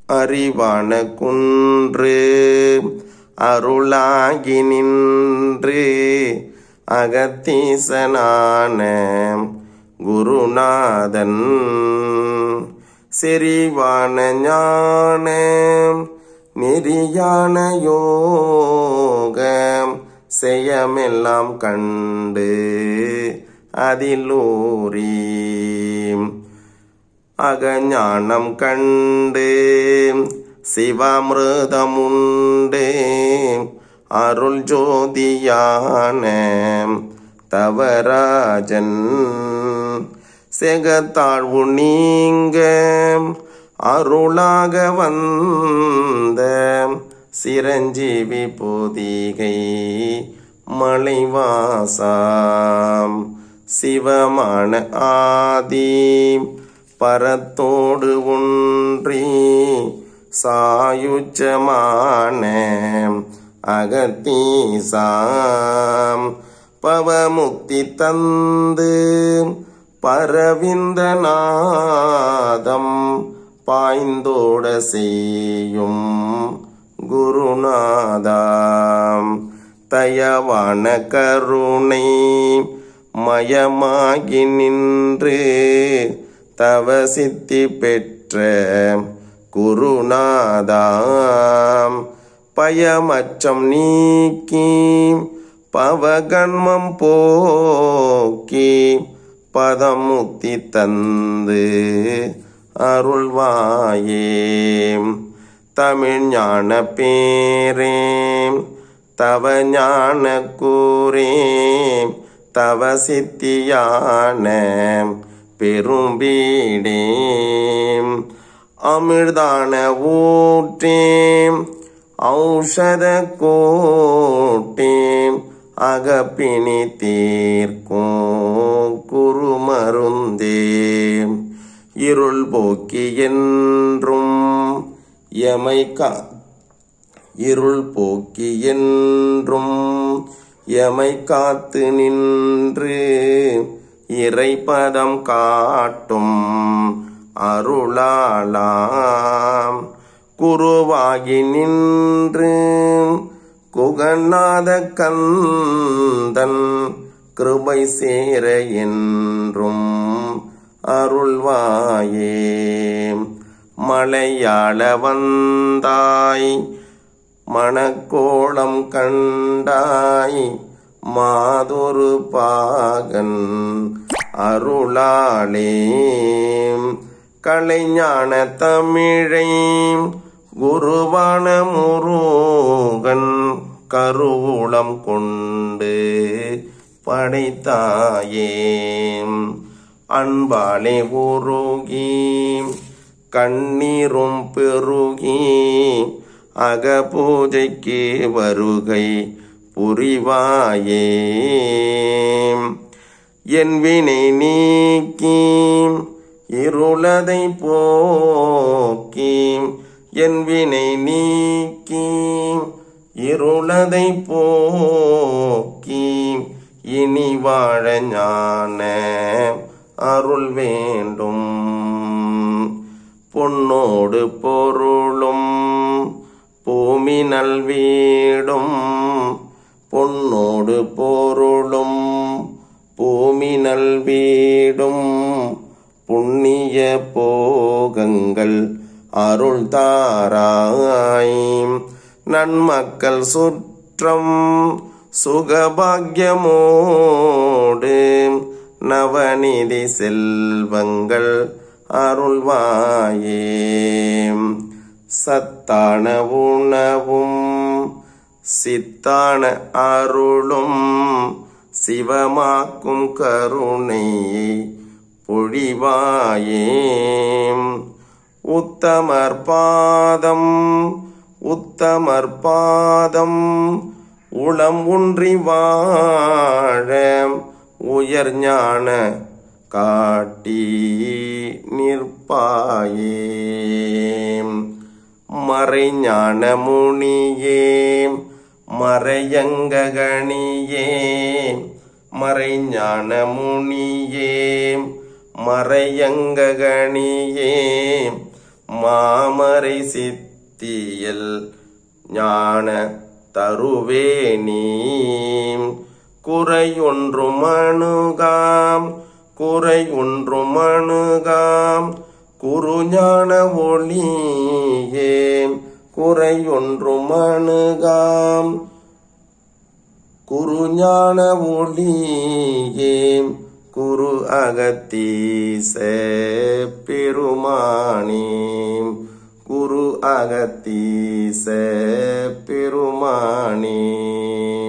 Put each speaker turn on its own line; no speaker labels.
அறிவான குன்று அருளாகி நின்று அகத்தீசனான குருநாதன் செறிவான ஞான நெறியான யோகம் செய்யமெல்லாம் கண்டு அதிலூரி அகஞானம் கண்டு சிவாமிருதமுண்டு அருள் ஜோதியான தவராஜன் செகத்தாழ்வு நீங்க அருளாக வந்த சிரஞ்சீவி பொதிகை மலைவாசாம் சிவமான ஆதி பரத்தோடு ஒன்றி சாயுச்சமான அகத்தீசாம் பவமுக்தி தந்து பரவிந்த நாதம் பாய்ந்தோட செய்யும் குருநாதாம் தயவான கருணை மயமாகி நின்று தவ சித்தி பெற்ற குருநாதாம் பயமச்சம் நீக்கி பவகன்மம் போக்கி பதமுக்தி தந்து அருள்வாயே தமிழ் ஞான பேரே தவ ஞான கூரே தவ சித்தியான பெரும்பீடே அமிர்தான ஊற்றேம் ஔஷத கோட்டேம் அகப்பினி தீர்க்கும் குருமருந்தே இருள் போக்கி என்றும் எமை கா இருள் போக்கி என்றும் எமை காத்து நின்று இறைப்பதம் காட்டும் அருளாலாம் குருவாகி நின்று குகநாத கந்தன் கிருபை சேர என்றும் அருள்வாயே மலையாள வந்தாய் மணக்கோளம் கண்டாய் மாதொரு பாகன் அருளாளே கலைஞான தமிழை குருவான முருகன் கருவூலம் கொண்டு படைத்தாயே அன்பாலே உருகி கண்ணீரும் பெருகி அகபூஜைக்கு வருகை புரிவாயே என் வினை நீக்கி இருளதை போக்கி என் வினை நீக்கி இருளதை போக்கி இனி வாழ ஞான அருள் வேண்டும் பொன்னோடு பொருளும் பூமி நல்வீடும் பொன்னோடு பொருளும் பூமி நல்வீடும் புண்ணிய போகங்கள் அருள் தாராய் நன்மக்கள் சுற்றம் சுகபாகியமோடு நவநிதி செல்வங்கள் அருள்வாயே சத்தான உணவும் சித்தான அருளும் சிவமாக்கும் கருணை பொழிவாயே உத்தமர் பாதம் உத்தமர் பாதம் உளம் ஒன்றி வாழ உயர் ஞான காட்டி நிற்பாயே மறைஞான முனியே மறையங்ககணியே மறைஞான முனியே மறையங்ககணியே மாமரை சித்தியல் ஞான தருவேணீ குறையொன்றும் அணுகாம் குறை ஒன்றும் அணுகாம் குருஞான ஒளியே குறை ஒன்றும் அணுகாம் குருஞான ஒளியே குரு அகத்தீச பெருமானே குரு அகத்தீச பெருமானே